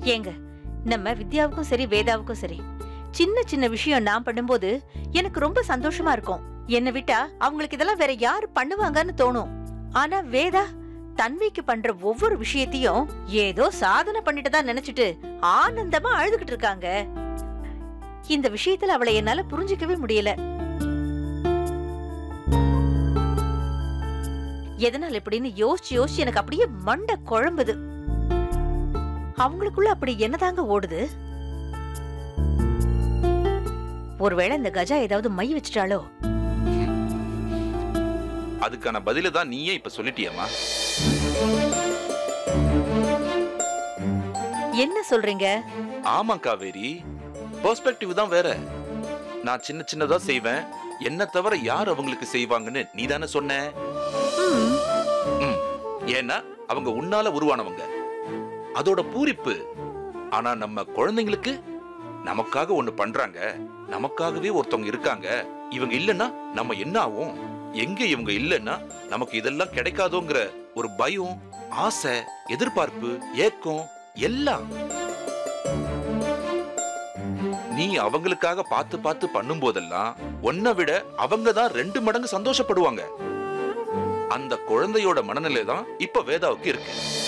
ஏங்க நம்ம வித்யாவுக்கும் சரி வேதாவுக்கும் சரி சின்ன சின்ன விஷயம் நான் பண்ணும்போது எனக்கு ரொம்ப சந்தோஷமா இருக்கும் என்னை விட்டா அவங்களுக்கு இதெல்லாம் வேற யாரு பண்ணுவாங்கன்னு தோணும் ஆனா வேதா தன்விக்கு பண்ற ஒவ்வொரு விஷயத்தையும் ஏதோ சாதனை பண்ணிட்டு தான் நினைச்சிட்டு ஆனந்தமா அழுதுகிட்டு இருக்காங்க இந்த விஷயத்துல அவளை என்னால புரிஞ்சுக்கவே முடியல எதனால இப்படின்னு யோசிச்சு யோசிச்சு எனக்கு அப்படியே மண்டை குழம்புது அவங்களுக்குள்ள அப்படி என்னதாங்க ஓடுது ஒருவேளை இந்த கஜா ஏதாவது மை வச்சிட்டாளோ அதுக்கான பதில தான் நீயே இப்ப சொல்லிட்டியம்மா என்ன சொல்றீங்க ஆமா காவேரி பெர்ஸ்பெக்டிவ் தான் வேற நான் சின்ன சின்னதா செய்வேன் என்ன தவிர யார் அவங்களுக்கு செய்வாங்கன்னு நீ தானே சொன்ன ம், ம். ஏன்னா அவங்க உன்னால உருவானவங்க அதோட பூரிப்பு ஆனா நம்ம குழந்தைங்களுக்கு நமக்காக ஒண்ணு பண்றாங்க நமக்காகவே ஒருத்தவங்க இருக்காங்க இவங்க இல்லைன்னா நம்ம என்ன ஆகும் எங்க இவங்க இல்லைன்னா நமக்கு இதெல்லாம் கிடைக்காதோங்கிற ஒரு பயம் ஆசை எதிர்பார்ப்பு ஏக்கம் எல்லாம் நீ அவங்களுக்காக பார்த்து பார்த்து பண்ணும் போதெல்லாம் உன்னை விட அவங்க தான் ரெண்டு மடங்கு சந்தோஷப்படுவாங்க அந்த குழந்தையோட மனநிலை தான் இப்ப வேதாவுக்கு இருக்கு